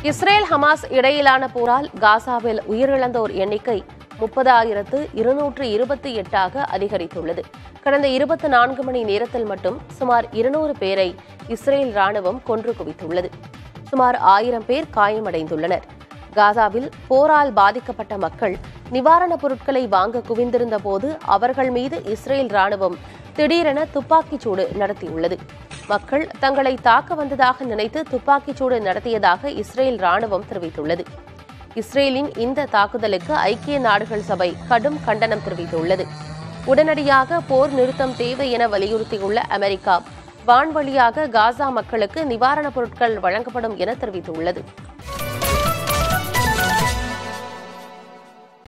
Israel Hamas இடையிலான போரால் காசாவில் உயிரிழந்தோர் எண்ணிக்கை முப்பதாயிரத்து இருநூற்று இருபத்தி எட்டாக அதிகரித்துள்ளது கடந்த இருபத்தி நான்கு மணி நேரத்தில் மட்டும் சுமார் இருநூறு பேரை இஸ்ரேல் ராணுவம் கொன்று குவித்துள்ளது சுமார் ஆயிரம் பேர் காயமடைந்துள்ளனர் காசாவில் போரால் பாதிக்கப்பட்ட மக்கள் நிவாரணப் பொருட்களை வாங்க குவிந்திருந்த போது அவர்கள் மீது இஸ்ரேல் ராணுவம் திடீரென துப்பாக்கிச் சூடு நடத்தியுள்ளது மக்கள் தங்களை தாக்க வந்ததாக நினைத்து துப்பாக்கிச் சூடு நடத்தியதாக இஸ்ரேல் ராணுவம் தெரிவித்துள்ளது இஸ்ரேலின் இந்த தாக்குதலுக்கு ஐக்கிய நாடுகள் சபை கடும் கண்டனம் தெரிவித்துள்ளது உடனடியாக போர் நிறுத்தம் தேவை என வலியுறுத்தியுள்ள அமெரிக்கா வான்வழியாக காசா மக்களுக்கு நிவாரணப் பொருட்கள் வழங்கப்படும் என தெரிவித்துள்ளது